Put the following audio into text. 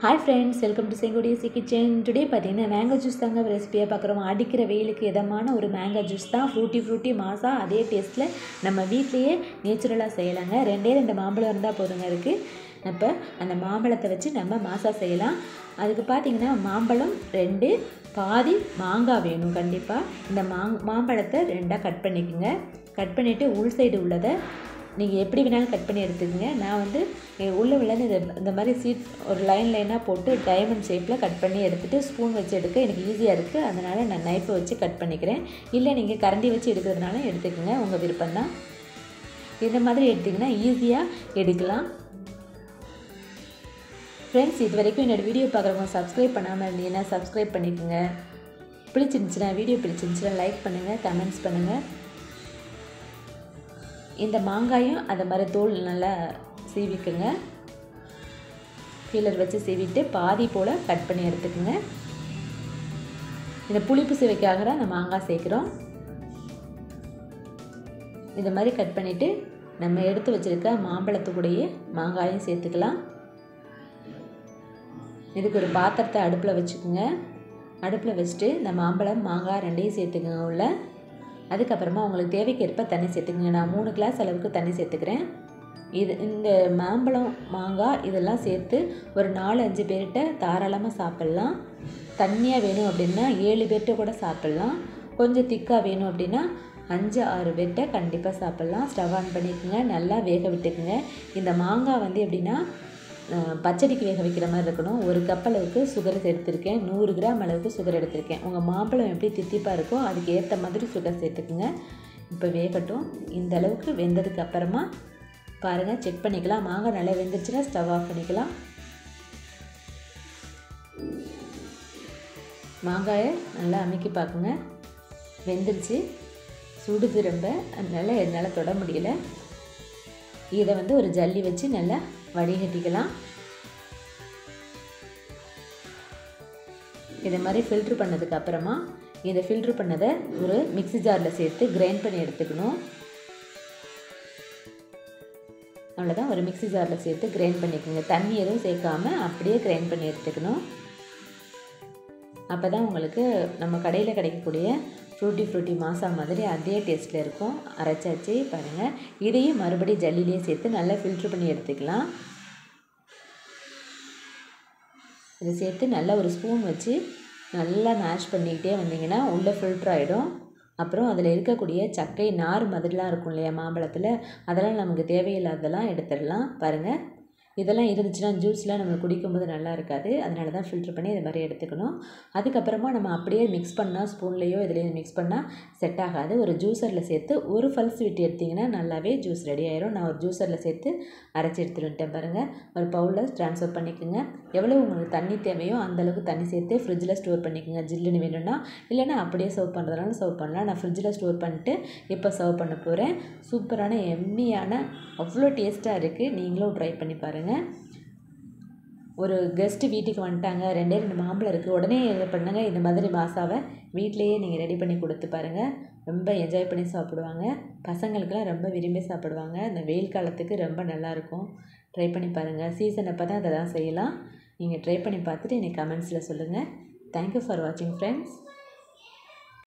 hi friends welcome to செங்குடியசி kitchen today பார்த்தீங்கன்னா mango juice தாங்க ரெசிபியாக பார்க்குறோம் அடிக்கிற வெயிலுக்கு இதமான ஒரு மேங்கோ ஜூஸ் தான் ஃப்ரூட்டி ஃப்ரூட்டி மாசா அதே டேஸ்ட்டில் நம்ம வீட்லேயே நேச்சுரலாக செய்யலாங்க ரெண்டே ரெண்டு மாம்பழம் இருந்தால் போதுங்க இருக்குது இப்போ அந்த மாம்பழத்தை வச்சு நம்ம மாசா செய்யலாம் அதுக்கு பார்த்தீங்கன்னா மாம்பழம் ரெண்டு பாதி மாங்காய் வேணும் கண்டிப்பாக இந்த மாங் மாம்பழத்தை ரெண்டாக கட் பண்ணிக்கோங்க கட் பண்ணிவிட்டு உள் சைடு உள்ளதை நீங்கள் எப்படி வேணாலும் கட் பண்ணி எடுத்துக்கங்க நான் வந்து எ- உள்ள உள்ளது இது இந்த மாதிரி சீட் ஒரு லைன் லைனாக போட்டு டைமண்ட் ஷேப்பில் கட் பண்ணி எடுத்துகிட்டு ஸ்பூன் வச்சு எடுக்க எனக்கு ஈஸியாக இருக்குது அதனால் நான் நைஃப்பை வச்சு கட் பண்ணிக்கிறேன் இல்லை நீங்கள் கரண்டி வச்சு எடுக்கிறதுனால எடுத்துக்கோங்க உங்கள் விருப்பம்தான் இந்த மாதிரி எடுத்திங்கன்னா ஈஸியாக எடுக்கலாம் ஃப்ரெண்ட்ஸ் இது வரைக்கும் என்னோடய வீடியோ பார்க்குறவங்க சப்ஸ்கிரைப் பண்ணாமல் இருந்தீங்கன்னா சப்ஸ்கிரைப் பண்ணிக்கோங்க பிடிச்சிருந்துச்சுன்னா வீடியோ பிடிச்சிருந்துச்சுன்னா லைக் பண்ணுங்கள் கமெண்ட்ஸ் பண்ணுங்கள் இந்த மாங்காயும் அந்த மாதிரி தோல் நல்லா சீவிக்குங்க பீலர் வச்சு சீவிட்டு பாதி போல் கட் பண்ணி எடுத்துக்கோங்க இந்த புளிப்பு சுவைக்காக தான் இந்த மாங்காய் சேர்க்குறோம் இந்த மாதிரி கட் பண்ணிவிட்டு நம்ம எடுத்து வச்சுருக்க மாம்பழத்து கூடயே மாங்காயும் சேர்த்துக்கலாம் இதுக்கு ஒரு பாத்திரத்தை அடுப்பில் வச்சுக்கோங்க அடுப்பில் வச்சுட்டு இந்த மாம்பழம் மாங்காய் ரெண்டையும் சேர்த்துக்கோங்க உள்ள அதுக்கப்புறமா உங்களுக்கு தேவைக்கேற்ப தண்ணி சேர்த்துக்கோங்க நான் மூணு கிளாஸ் அளவுக்கு தண்ணி சேர்த்துக்கிறேன் இது இந்த மாம்பழம் மாங்காய் இதெல்லாம் சேர்த்து ஒரு நாலு அஞ்சு பேர்கிட்ட தாராளமாக சாப்பிட்லாம் தண்ணியாக வேணும் அப்படின்னா ஏழு பேர்கிட்ட கூட சாப்பிட்லாம் கொஞ்சம் திக்காக வேணும் அப்படின்னா அஞ்சு ஆறு பேர்கிட்ட கண்டிப்பாக சாப்பிட்லாம் ஸ்டவ் ஆன் பண்ணிக்கோங்க நல்லா வேக விட்டுக்குங்க இந்த மாங்காய் வந்து எப்படின்னா அஹ், பச்சடிக்கு வேக வைக்கிற மாதிரி இருக்கணும் ஒரு கப் அளவுக்கு சுகர் எடுத்திருக்கேன் நூறு கிராம் அளவுக்கு சுகர் எடுத்திருக்கேன் உங்கள் மாம்பழம் எப்படி தித்திப்பாக இருக்கோ அதுக்கு ஏற்ற மாதிரி சுகர் சேர்த்துக்குங்க இப்போ வேகட்டும் இந்த அளவுக்கு வெந்ததுக்கு அப்புறமா பாருங்கள் செக் பண்ணிக்கலாம் மாங்காய் நல்லா வெந்துருச்சுன்னா ஸ்டவ் ஆஃப் பண்ணிக்கலாம் மாங்காயை நல்லா அமுக்கி பார்க்குங்க வெந்துருச்சு சுடுது ரொம்ப அதனால் என்னால் தொட முடியல இதை வந்து ஒரு ஜல்லி வச்சு நல்லா வடிகட்டிக்கலாம் இதை மாதிரி ஃபில்ட்ரு பண்ணதுக்கு அப்புறமா இதை ஃபில்ட்ரு பண்ணதை ஒரு மிக்ஸி ஜாரில் சேர்த்து கிரைண்ட் பண்ணி எடுத்துக்கணும் அவ்வளோதான் ஒரு மிக்ஸி ஜாரில் சேர்த்து கிரைண்ட் பண்ணிக்கோங்க தண்ணி எதுவும் சேர்க்காம அப்படியே கிரைண்ட் பண்ணி எடுத்துக்கணும் அப்போ தான் உங்களுக்கு நம்ம கடையில் கிடைக்கக்கூடிய ஃப்ரூட்டி ஃப்ரூட்டி மாசா மாதிரி அதே டேஸ்ட்டில் இருக்கும் அரைச்சாச்சு பாருங்கள் இதையும் மறுபடியும் ஜல்லிலேயே சேர்த்து நல்லா ஃபில்ட்ரு பண்ணி எடுத்துக்கலாம் இதை சேர்த்து நல்லா ஒரு ஸ்பூன் வச்சு நல்லா மேஷ் பண்ணிக்கிட்டே வந்தீங்கன்னா உள்ளே ஃபில்ட்ரு ஆகிடும் அப்புறம் அதில் இருக்கக்கூடிய சக்கை நார் மாதிரிலாம் இருக்கும் இல்லையா மாம்பழத்தில் அதெல்லாம் நமக்கு தேவையில்லாததெல்லாம் எடுத்துடலாம் பாருங்கள் இதெல்லாம் இருந்துச்சுன்னா ஜூஸ்லாம் நம்ம குடிக்கும்போது நல்லா இருக்காது அதனால தான் ஃபில்ட்ரு பண்ணி இது மாதிரி எடுத்துக்கணும் அதுக்கப்புறமா நம்ம அப்படியே மிக்ஸ் பண்ணால் ஸ்பூன்லேயோ இதுலேயும் மிக்ஸ் பண்ணால் செட் ஆகாது ஒரு ஜூஸரில் சேர்த்து ஒரு ஃபல்ஸ் விட்டு எடுத்திங்கன்னா நல்லாவே ஜூஸ் ரெடி ஆயிரும் நான் ஒரு ஜூஸரில் சேர்த்து அரைச்சி எடுத்துட்டு வந்துட்டேன் பாருங்கள் ஒரு பவுலில் ட்ரான்ஸ்ஃபர் பண்ணிக்கோங்க எவ்வளோ உங்களுக்கு தண்ணி தேவையோ அந்த அளவுக்கு தண்ணி சேர்த்து ஃப்ரிட்ஜில் ஸ்டோர் பண்ணிக்கோங்க ஜில்லுன்னு வேணும்னா இல்லைன்னா அப்படியே சர்வ் பண்ணுறதுனால சர்வ் பண்ணலாம் நான் ஃப்ரிட்ஜில் ஸ்டோர் பண்ணிட்டு இப்போ சர்வ் பண்ண போகிறேன் சூப்பரான எம்மியான அவ்வளோ டேஸ்ட்டாக இருக்குது நீங்களும் ட்ரை பண்ணி பாருங்கள் ஒரு கெஸ்ட்டு வீட்டுக்கு வந்துட்டாங்க ரெண்டே ரெண்டு மாம்பழம் இருக்குது உடனே என்ன பண்ணுங்க இந்த மாதிரி மாசாவை வீட்டிலையே நீங்கள் ரெடி பண்ணி கொடுத்து பாருங்கள் ரொம்ப என்ஜாய் பண்ணி சாப்பிடுவாங்க பசங்களுக்கெல்லாம் ரொம்ப விரும்பி சாப்பிடுவாங்க இந்த வெயில் காலத்துக்கு ரொம்ப நல்லாயிருக்கும் ட்ரை பண்ணி பாருங்கள் சீசன் அப்போ தான் அதெல்லாம் செய்யலாம் நீங்கள் ட்ரை பண்ணி பார்த்துட்டு எனக்கு கமெண்ட்ஸில் சொல்லுங்கள் தேங்க்யூ ஃபார் வாட்சிங் ஃப்ரெண்ட்ஸ்